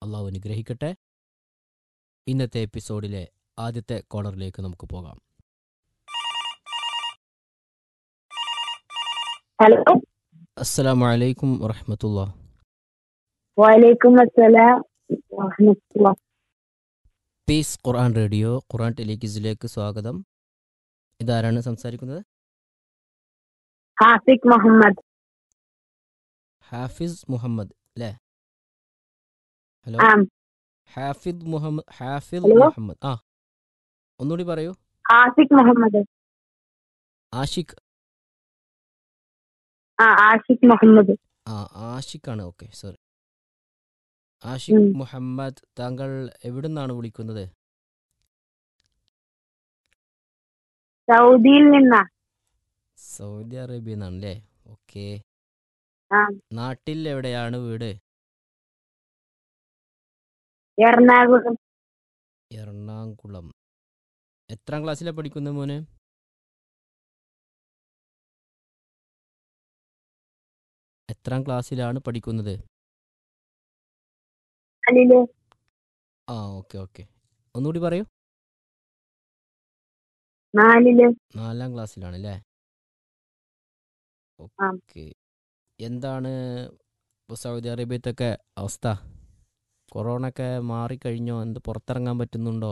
അള്ളാഹു അനുഗ്രഹിക്കട്ടെ ഇന്നത്തെ എപ്പിസോഡിലെ ആദ്യത്തെ കോളറിലേക്ക് നമുക്ക് പോകാം ഹലോ അസ്സലാമു അലൈക്കും വറഹമത്തുള്ള വലൈക്കും അസ്സലാം വറഹ്മത്തുള്ളാ. പീസ് ഖുർആൻ റേഡിയോ ഖുർആൻ ടെലിക്യൂസിലേക്ക് സ്വാഗതം ഇതാരാണ് സംസാരിക്കുന്നത് ഹാഫിഖ് മുഹമ്മദ് ഹാഫിസ് മുഹമ്മദ് അല്ലേ ഹലോ ആ ഹാഫിദ് മുഹമ്മദ് ഹാഫിദ് ഹലോ? മുഹമ്മദ് ആ ഒന്നുകൂടി പറയൂ ആഷിഖ് മുഹമ്മദ് ആഷിഖ് ആ ആഷിഖ് മുഹമ്മദ് ആ ആഷിഖാണ് ഓക്കെ സോറി ആഷിഖ് ഉം. മുഹമ്മദ് താങ്കൾ എവിടെ നിന്നാണ് വിളിക്കുന്നത് സൗദിയിൽ നിന്നാ സൗദി അറേബ്യ നിന്നാണ് അല്ലേ ഓക്കെ ആ നാട്ടിൽ എവിടെയാണ് വീട് എറണാകുളം എറണാകുളം എത്രാം ക്ലാസ്സിലാണ് പഠിക്കുന്നത് മോന് എത്രാം ക്ലാസ്സിലാണ് പഠിക്കുന്നത് നാലില് ആ ഓക്കെ ഓക്കെ ഒന്നുകൂടി പറയൂ നാലില് നാലാം ക്ലാസ്സിലാണ് അല്ലേ ആ. ഓക്കെ എന്താണ് ഇപ്പോൾ സൗദി അറേബ്യത്തൊക്കെ അവസ്ഥ കൊറോണ ഒക്കെ മാറിക്കഴിഞ്ഞോ എന്ത് പുറത്തിറങ്ങാൻ പറ്റുന്നുണ്ടോ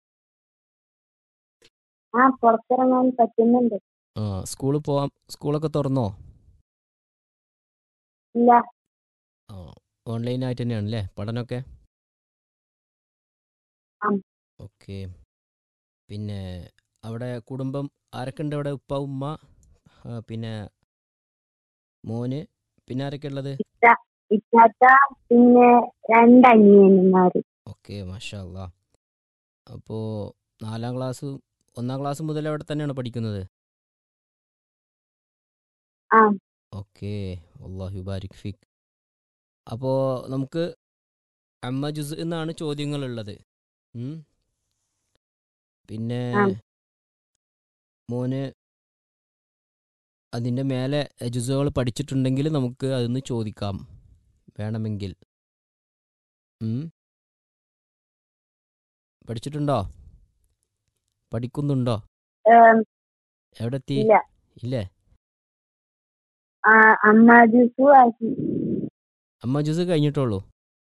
ആ പുറത്തിറങ്ങാൻ പറ്റുന്നുണ്ട് ആ സ്കൂളിൽ പോവാൻ സ്കൂളൊക്കെ തുറന്നോ ഇല്ല ആ ഓൺലൈനായിട്ട് തന്നെയാണ് അല്ലേ പഠനമൊക്കെ ആ. ഓക്കെ പിന്നെ അവിടെ കുടുംബം ആരൊക്കെ ഉണ്ട് അവിടെ ഉപ്പ ഉമ്മ ആ, പിന്നെ മോന് പിന്നെ ആരൊക്കെ ഉള്ളത് ഇറ്റാത്ത പിന്നെ രണ്ട് അനിയന്മാര് ഓക്കെ മാഷാ അല്ലാ അപ്പോൾ നാലാം ക്ലാസ് ഒന്നാം ക്ലാസ് മുതൽ അവിടെ തന്നെയാണ് പഠിക്കുന്നത് ആ ഓക്കെ അള്ളാഹു ബാരിക് ഫിക് അപ്പോൾ നമുക്ക് അമ്മ ജുസ് എന്നാണ് ചോദ്യങ്ങളുള്ളത് ഉം. പിന്നെ ആ. മോന് അതിൻ്റെ മേലെ ജുസുകൾ പഠിച്ചിട്ടുണ്ടെങ്കിൽ നമുക്ക് അതൊന്ന് ചോദിക്കാം വേണമെങ്കിൽ ഉം. പഠിച്ചിട്ടുണ്ടോ പഠിക്കുന്നുണ്ടോ ഏം, എവിടെ എത്തി ഇല്ല ഇല്ലേ ആ അമ്മ ജ്യൂസു ആക്കി അമ്മ ജ്യൂസ് കഴിഞ്ഞിട്ടുള്ളൂ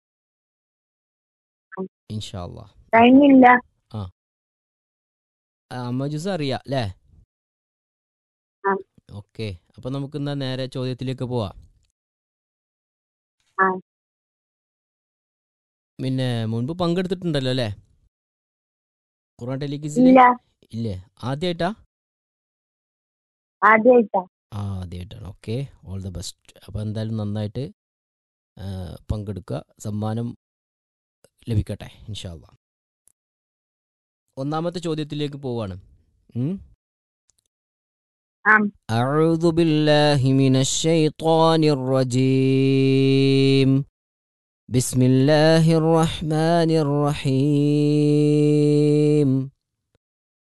ഉം. ഇൻഷാല്ല കഴിഞ്ഞില്ല അമ്മ ജ്യൂസ് അറിയാം അല്ലേ ആ. ഓക്കെ അപ്പൊ നമുക്ക് എന്നാ നേരെ ചോദ്യത്തിലേക്ക് പോവാം ആ. പിന്നെ മുൻപ് പങ്കെടുത്തിട്ടുണ്ടല്ലോ അല്ലേ ഖുറാൻ ടെലിക്യൂസിൽ ഇല്ല ഇല്ലേ ആദ്യമായിട്ടാ ആദ്യായിട്ടാ ആ ആദ്യമായിട്ടാണ് ഓക്കെ ഓൾ ദ ബെസ്റ്റ് അപ്പോൾ എന്തായാലും നന്നായിട്ട് ആ, പങ്കെടുക്കുക സമ്മാനം ലഭിക്കട്ടെ ഇൻഷാല്ല ഒന്നാമത്തെ ചോദ്യത്തിലേക്ക് പോവാണ് ഉം? ആ أعوذ بالله من الشيطان الرجيم بسم الله الرحمن الرحيم